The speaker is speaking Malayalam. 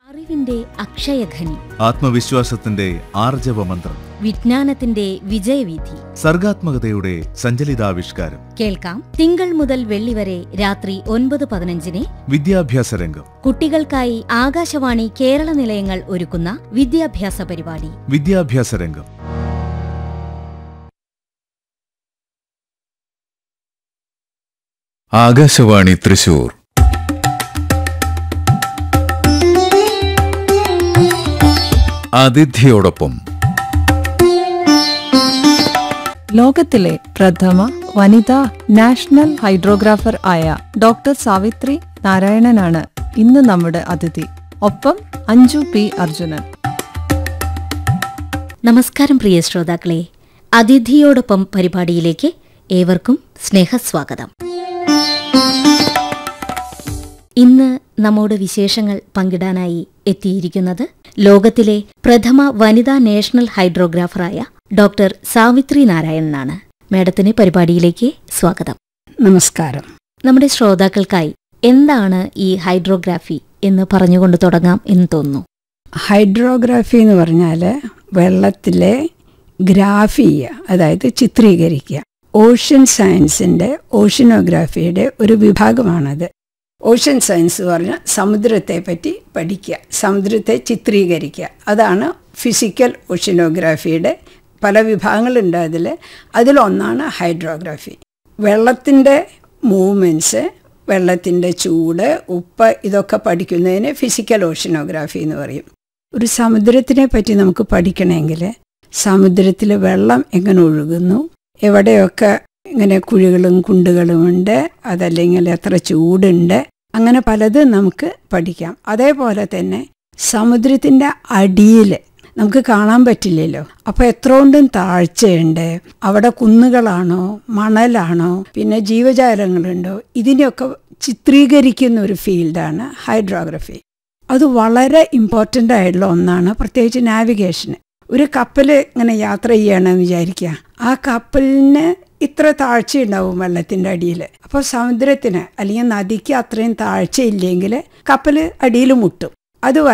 അറിവിന്റെ അക്ഷയഖനി ആത്മവിശ്വാസത്തിന്റെ ആർജവമന്ത്രം വിജ്ഞാനത്തിന്റെ വിജയവീഥി സർഗാത്മകതയുടെ സഞ്ചലിതാവിഷ്കാരം കേൾക്കാം തിങ്കൾ മുതൽ വെള്ളി വരെ രാത്രി ഒൻപത് പതിനഞ്ചിന് വിദ്യാഭ്യാസ രംഗം കുട്ടികൾക്കായി ആകാശവാണി കേരള നിലയങ്ങൾ ഒരുക്കുന്ന വിദ്യാഭ്യാസ പരിപാടി വിദ്യാഭ്യാസ രംഗം ആകാശവാണി തൃശൂർ അതിഥിയോടൊപ്പം ലോകത്തിലെ പ്രഥമ വനിതാ നാഷണൽ ഹൈഡ്രോഗ്രാഫർ ആയ ഡോക്ടർ സാവിത്രി നാരായണനാണ് ഇന്ന് നമ്മുടെ അതിഥി ഒപ്പം അഞ്ജു പി അർജുനൻ നമസ്കാരം പ്രിയ ശ്രോതാക്കളെ അതിഥിയോടൊപ്പം പരിപാടിയിലേക്ക് ഏവർക്കും സ്നേഹസ്വാഗതം ഇന്ന് നമ്മോട് വിശേഷങ്ങൾ പങ്കിടാനായി എത്തിയിരിക്കുന്നത് ലോകത്തിലെ പ്രഥമ വനിതാ നാഷണൽ ഹൈഡ്രോഗ്രാഫറായ ഡോക്ടർ സാവിത്രി നാരായണനാണ് മാഡത്തിന് പരിപാടിയിലേക്ക് സ്വാഗതം നമസ്കാരം നമ്മുടെ ശ്രോതാക്കൾക്കായി എന്താണ് ഈ ഹൈഡ്രോഗ്രാഫി എന്ന് പറഞ്ഞുകൊണ്ട് തുടങ്ങാം എന്ന് തോന്നുന്നു ഹൈഡ്രോഗ്രാഫി എന്ന് പറഞ്ഞാൽ വെള്ളത്തിലെ ഗ്രാഫി ചെയ്യുക അതായത് ചിത്രീകരിക്കുക ഓഷ്യൻ സയൻസിൻ്റെ ഓഷ്യനോഗ്രാഫിയുടെ ഒരു വിഭാഗമാണത് ഓഷ്യൻ സയൻസ് പറഞ്ഞാൽ സമുദ്രത്തെ പറ്റി പഠിക്കുക സമുദ്രത്തെ ചിത്രീകരിക്കുക അതാണ് ഫിസിക്കൽ ഓഷ്യനോഗ്രാഫിയുടെ പല വിഭാഗങ്ങളുണ്ട് അതിൽ അതിലൊന്നാണ് ഹൈഡ്രോഗ്രാഫി വെള്ളത്തിൻ്റെ മൂവ്മെൻറ്റ്സ് വെള്ളത്തിൻ്റെ ചൂട് ഉപ്പ് ഇതൊക്കെ പഠിക്കുന്നതിന് ഫിസിക്കൽ ഓഷ്യനോഗ്രാഫി എന്ന് പറയും ഒരു സമുദ്രത്തിനെ പറ്റി നമുക്ക് പഠിക്കണമെങ്കിൽ സമുദ്രത്തിൽ വെള്ളം എങ്ങനെ ഒഴുകുന്നു എവിടെയൊക്കെ ഇങ്ങനെ കുഴികളും കുണ്ടുകളുമുണ്ട് അതല്ലെങ്കിൽ എത്ര ചൂടുണ്ട് അങ്ങനെ പലതും നമുക്ക് പഠിക്കാം അതേപോലെ തന്നെ സമുദ്രത്തിൻ്റെ അടിയിൽ നമുക്ക് കാണാൻ പറ്റില്ലല്ലോ അപ്പോൾ എത്രകൊണ്ടും താഴ്ചയുണ്ട് അവിടെ കുന്നുകളാണോ മണലാണോ പിന്നെ ജീവജാലങ്ങളുണ്ടോ ഇതിനെയൊക്കെ ചിത്രീകരിക്കുന്ന ഒരു ഫീൽഡാണ് ഹൈഡ്രോഗ്രഫി അത് വളരെ ഇമ്പോർട്ടൻ്റ് ആയിട്ടുള്ള ഒന്നാണ് പ്രത്യേകിച്ച് നാവിഗേഷന് ഒരു കപ്പൽ ഇങ്ങനെ യാത്ര ചെയ്യണമെന്ന് വിചാരിക്കുക ആ കപ്പലിന് ഇത്ര താഴ്ചയുണ്ടാവും വെള്ളത്തിൻ്റെ അടിയിൽ അപ്പോൾ സമുദ്രത്തിന് അല്ലെങ്കിൽ നദിക്ക് അത്രയും താഴ്ചയില്ലെങ്കിൽ കപ്പൽ അടിയിൽ മുട്ടും അത്